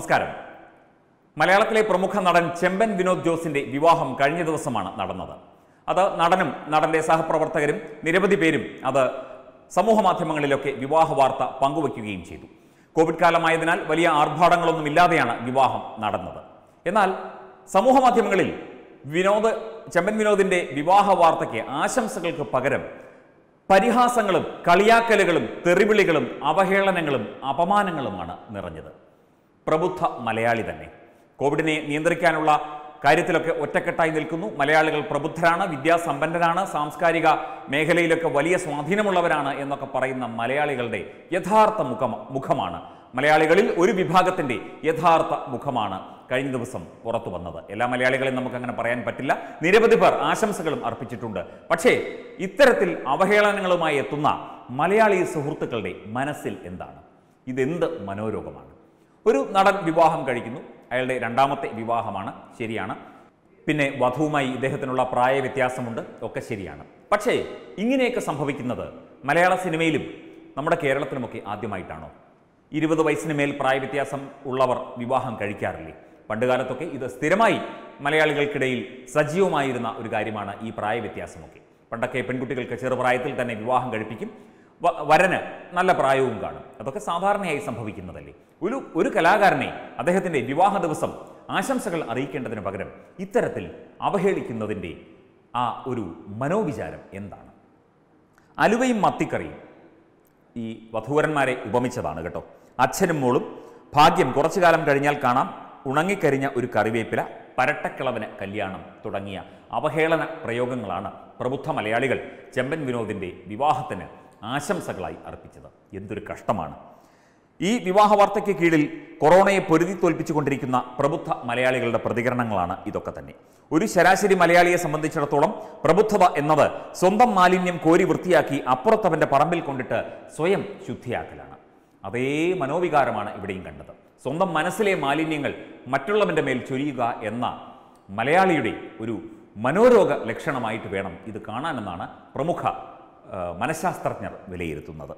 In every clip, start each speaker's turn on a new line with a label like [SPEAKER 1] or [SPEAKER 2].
[SPEAKER 1] നമസ്കാരം മലയാളത്തിലെ പ്രമുഖ നടൻ ചെമ്പൻ വിനോദ് ജോസിന്റെ വിവാഹം കഴിഞ്ഞ ദിവസമാണ് നടന്നത് അത് നടനും നടന്റെ സഹപ്രവർത്തകരും നിരവധി പേരും അത് സമൂഹ മാധ്യമങ്ങളിലൊക്കെ വിവാഹ വാർത്ത പങ്കുവയ്ക്കുകയും ചെയ്തു കോവിഡ് കാലമായതിനാൽ വലിയ ആർഭാടങ്ങളൊന്നും ഇല്ലാതെയാണ് വിവാഹം നടന്നത് എന്നാൽ സമൂഹ മാധ്യമങ്ങളിൽ വിനോദ് ചെമ്പൻ വിനോദിന്റെ വിവാഹ വാർത്തയ്ക്ക് ആശംസകൾക്ക് പകരം പരിഹാസങ്ങളും കളിയാക്കലുകളും തെറിവിളികളും അവഹേളനങ്ങളും അപമാനങ്ങളുമാണ് നിറഞ്ഞത് പ്രബുദ്ധ മലയാളി തന്നെ കോവിഡിനെ നിയന്ത്രിക്കാനുള്ള കാര്യത്തിലൊക്കെ ഒറ്റക്കെട്ടായി നിൽക്കുന്നു മലയാളികൾ പ്രബുദ്ധരാണ് വിദ്യാസമ്പന്നരാണ് സാംസ്കാരിക മേഖലയിലൊക്കെ വലിയ സ്വാധീനമുള്ളവരാണ് എന്നൊക്കെ പറയുന്ന മലയാളികളുടെ യഥാർത്ഥ മുഖം മുഖമാണ് മലയാളികളിൽ ഒരു വിഭാഗത്തിന്റെ യഥാർത്ഥ മുഖമാണ് കഴിഞ്ഞ ദിവസം പുറത്തു വന്നത് എല്ലാ മലയാളികളെയും നമുക്ക് അങ്ങനെ പറയാൻ പറ്റില്ല നിരവധി പേർ ആശംസകളും അർപ്പിച്ചിട്ടുണ്ട് പക്ഷേ ഇത്തരത്തിൽ അവഹേളനങ്ങളുമായി എത്തുന്ന മലയാളി സുഹൃത്തുക്കളുടെ മനസ്സിൽ എന്താണ് ഇതെന്ത് മനോരോഗമാണ് ഒരു നടൻ വിവാഹം കഴിക്കുന്നു അയാളുടെ രണ്ടാമത്തെ വിവാഹമാണ് ശരിയാണ് പിന്നെ വധുവുമായി ഇദ്ദേഹത്തിനുള്ള പ്രായ വ്യത്യാസമുണ്ട് ഒക്കെ ശരിയാണ് പക്ഷേ ഇങ്ങനെയൊക്കെ സംഭവിക്കുന്നത് മലയാള സിനിമയിലും നമ്മുടെ കേരളത്തിലുമൊക്കെ ആദ്യമായിട്ടാണോ ഇരുപത് വയസ്സിന് മേൽ പ്രായ വ്യത്യാസം ഉള്ളവർ വിവാഹം കഴിക്കാറില്ലേ പണ്ടുകാലത്തൊക്കെ ഇത് സ്ഥിരമായി മലയാളികൾക്കിടയിൽ സജീവമായിരുന്ന ഒരു കാര്യമാണ് ഈ പ്രായ വ്യത്യാസമൊക്കെ പണ്ടൊക്കെ പെൺകുട്ടികൾക്ക് ചെറുപ്രായത്തിൽ തന്നെ വിവാഹം കഴിപ്പിക്കും വ- വരന് നല്ല പ്രായവും കാണും അതൊക്കെ സാധാരണയായി സംഭവിക്കുന്നതല്ലേ ഒരു ഒരു കലാകാരനെ അദ്ദേഹത്തിൻ്റെ വിവാഹ ദിവസം ആശംസകൾ അറിയിക്കേണ്ടതിന് പകരം ഇത്തരത്തിൽ അവഹേളിക്കുന്നതിൻ്റെ ആ ഒരു മനോവിചാരം എന്താണ് അലുവയും മത്തിക്കറിയും ഈ വധൂവരന്മാരെ ഉപമിച്ചതാണ് കേട്ടോ അച്ഛനും മോളും ഭാഗ്യം കുറച്ചു കാലം കഴിഞ്ഞാൽ കാണാം ഉണങ്ങിക്കരിഞ്ഞ ഒരു കറിവേപ്പില പരട്ടക്കിളവന് കല്യാണം തുടങ്ങിയ അവഹേളന പ്രയോഗങ്ങളാണ് പ്രബുദ്ധ മലയാളികൾ ചെമ്പൻ വിനോദിന്റെ വിവാഹത്തിന് ആശംസകളായി അർപ്പിച്ചത് എന്തൊരു കഷ്ടമാണ് ഈ വിവാഹ വാർത്തയ്ക്ക് കീഴിൽ കൊറോണയെ പൊരുതി തോൽപ്പിച്ചുകൊണ്ടിരിക്കുന്ന പ്രബുദ്ധ മലയാളികളുടെ പ്രതികരണങ്ങളാണ് ഇതൊക്കെ തന്നെ ഒരു ശരാശരി മലയാളിയെ സംബന്ധിച്ചിടത്തോളം പ്രബുദ്ധത എന്നത് സ്വന്തം മാലിന്യം കോരി വൃത്തിയാക്കി അപ്പുറത്തവന്റെ പറമ്പിൽ കൊണ്ടിട്ട് സ്വയം ശുദ്ധിയാക്കലാണ് അതേ മനോവികാരമാണ് ഇവിടെയും കണ്ടത് സ്വന്തം മനസ്സിലെ മാലിന്യങ്ങൾ മറ്റുള്ളവന്റെ മേൽ ചൊരിയുക എന്ന മലയാളിയുടെ ഒരു മനോരോഗ ലക്ഷണമായിട്ട് വേണം ഇത് കാണാനെന്നാണ് പ്രമുഖ ആ, മനഃശാസ്ത്രജ്ഞർ വിലയിരുത്തുന്നത്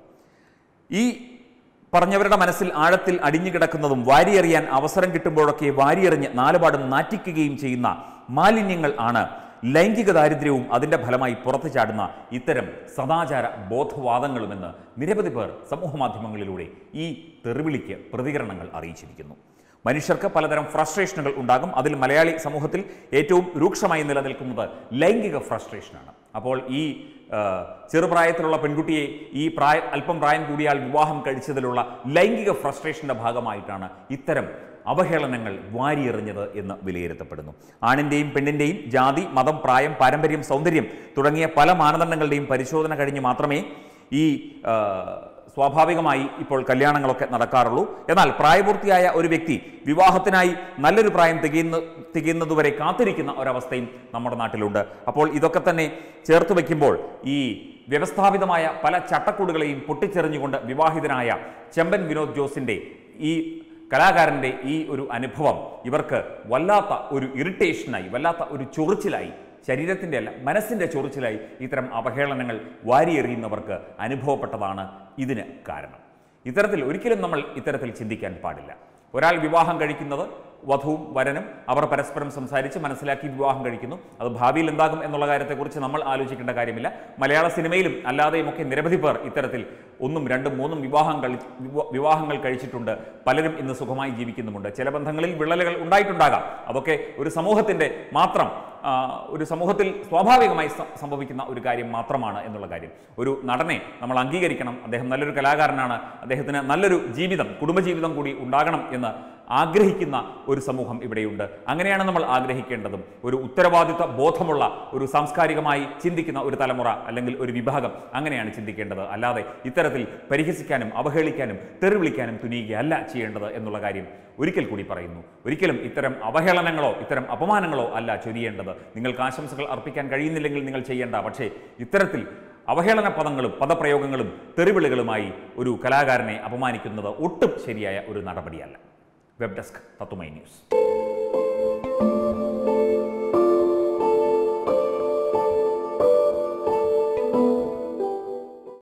[SPEAKER 1] ഈ പറഞ്ഞവരുടെ മനസ്സിൽ ആഴത്തിൽ അടിഞ്ഞു കിടക്കുന്നതും വാരിയെറിയാൻ അവസരം കിട്ടുമ്പോഴൊക്കെ വാരിയെറിഞ്ഞ് നാലുപാടും നാറ്റിക്കുകയും ചെയ്യുന്ന മാലിന്യങ്ങൾ ആണ് ലൈംഗിക ദാരിദ്ര്യവും അതിൻ്റെ ഫലമായി പുറത്തു ചാടുന്ന ഇത്തരം സദാചാര ബോധവാദങ്ങളുമെന്ന് നിരവധി പേർ സമൂഹ മാധ്യമങ്ങളിലൂടെ ഈ തെറിവിളിക്ക് പ്രതികരണങ്ങൾ അറിയിച്ചിരിക്കുന്നു മനുഷ്യർക്ക് പലതരം ഫ്രസ്ട്രേഷനുകൾ ഉണ്ടാകും അതിൽ മലയാളി സമൂഹത്തിൽ ഏറ്റവും രൂക്ഷമായി നിലനിൽക്കുന്നത് ലൈംഗിക ഫ്രസ്ട്രേഷനാണ് അപ്പോൾ ഈ ആ, ചെറുപ്രായത്തിലുള്ള പെൺകുട്ടിയെ ഈ പ്രായ അല്പം പ്രായം കൂടിയാൽ വിവാഹം കഴിച്ചതിലുള്ള ലൈംഗിക ഫ്രസ്ട്രേഷന്റെ ഭാഗമായിട്ടാണ് ഇത്തരം അവഹേളനങ്ങൾ വാരിയെറിഞ്ഞത് എന്ന് വിലയിരുത്തപ്പെടുന്നു ആണിൻ്റെയും പെണ്ണിൻ്റെയും ജാതി മതം പ്രായം പാരമ്പര്യം സൗന്ദര്യം തുടങ്ങിയ പല മാനദണ്ഡങ്ങളുടെയും പരിശോധന കഴിഞ്ഞ് മാത്രമേ ഈ ആ, സ്വാഭാവികമായി ഇപ്പോൾ കല്യാണങ്ങളൊക്കെ നടക്കാറുള്ളൂ എന്നാൽ പ്രായപൂർത്തിയായ ഒരു വ്യക്തി വിവാഹത്തിനായി നല്ലൊരു പ്രായം തികയുന്ന തികയുന്നതുവരെ കാത്തിരിക്കുന്ന ഒരവസ്ഥയും നമ്മുടെ നാട്ടിലുണ്ട് അപ്പോൾ ഇതൊക്കെ തന്നെ ചേർത്ത് വയ്ക്കുമ്പോൾ ഈ വ്യവസ്ഥാപിതമായ പല ചട്ടക്കൂടുകളെയും പൊട്ടിച്ചെറിഞ്ഞുകൊണ്ട് വിവാഹിതനായ ചെമ്പൻ വിനോദ് ജോസിന്റെ ഈ കലാകാരന്റെ ഈ ഒരു അനുഭവം ഇവർക്ക് വല്ലാത്ത ഒരു ഇറിറ്റേഷനായി വല്ലാത്ത ഒരു ചൊറിച്ചിലായി ശരീരത്തിൻ്റെ അല്ല മനസ്സിൻ്റെ ചൊറിച്ചിലായി ഇത്തരം അവഹേളനങ്ങൾ വാരിയെറിയുന്നവർക്ക് അനുഭവപ്പെട്ടതാണ് ഇതിന് കാരണം ഇത്തരത്തിൽ ഒരിക്കലും നമ്മൾ ഇത്തരത്തിൽ ചിന്തിക്കാൻ പാടില്ല ഒരാൾ വിവാഹം കഴിക്കുന്നത് വധുവും വരനും അവർ പരസ്പരം സംസാരിച്ച് മനസ്സിലാക്കി വിവാഹം കഴിക്കുന്നു അത് ഭാവിയിൽ എന്താകും എന്നുള്ള കാര്യത്തെക്കുറിച്ച് നമ്മൾ ആലോചിക്കേണ്ട കാര്യമില്ല മലയാള സിനിമയിലും അല്ലാതെയും ഒക്കെ നിരവധി പേർ ഇത്തരത്തിൽ ഒന്നും രണ്ടും മൂന്നും വിവാഹം കഴി വിവ- വിവാഹങ്ങൾ കഴിച്ചിട്ടുണ്ട് പലരും ഇന്ന് സുഖമായി ജീവിക്കുന്നുമുണ്ട് ചില ബന്ധങ്ങളിൽ വിള്ളലുകൾ ഉണ്ടായിട്ടുണ്ടാകാം അതൊക്കെ ഒരു സമൂഹത്തിൻ്റെ മാത്രം ആ, ഒരു സമൂഹത്തിൽ സ്വാഭാവികമായി സ- സംഭവിക്കുന്ന ഒരു കാര്യം മാത്രമാണ് എന്നുള്ള കാര്യം ഒരു നടനെ നമ്മൾ അംഗീകരിക്കണം അദ്ദേഹം നല്ലൊരു കലാകാരനാണ് അദ്ദേഹത്തിന് നല്ലൊരു ജീവിതം കുടുംബജീവിതം കൂടി ഉണ്ടാകണം എന്ന് ആഗ്രഹിക്കുന്ന ഒരു സമൂഹം ഇവിടെയുണ്ട് അങ്ങനെയാണ് നമ്മൾ ആഗ്രഹിക്കേണ്ടതും ഒരു ഉത്തരവാദിത്വ ബോധമുള്ള ഒരു സാംസ്കാരികമായി ചിന്തിക്കുന്ന ഒരു തലമുറ അല്ലെങ്കിൽ ഒരു വിഭാഗം അങ്ങനെയാണ് ചിന്തിക്കേണ്ടത് അല്ലാതെ ഇത്തരത്തിൽ പരിഹസിക്കാനും അവഹേളിക്കാനും തെറിവിളിക്കാനും തുനിയുകയല്ല ചെയ്യേണ്ടത് എന്നുള്ള കാര്യം ഒരിക്കൽ കൂടി പറയുന്നു ഒരിക്കലും ഇത്തരം അവഹേളനങ്ങളോ ഇത്തരം അപമാനങ്ങളോ അല്ല ചൊരിയേണ്ടത് നിങ്ങൾക്ക് ആശംസകൾ അർപ്പിക്കാൻ കഴിയുന്നില്ലെങ്കിൽ നിങ്ങൾ ചെയ്യേണ്ട പക്ഷേ ഇത്തരത്തിൽ അവഹേളന പദങ്ങളും പദപ്രയോഗങ്ങളും തെറിവിളികളുമായി ഒരു കലാകാരനെ അപമാനിക്കുന്നത് ഒട്ടും ശരിയായ ഒരു നടപടിയല്ല വെബ് ഡെസ്ക് തത്തുമൈ ന്യൂസ്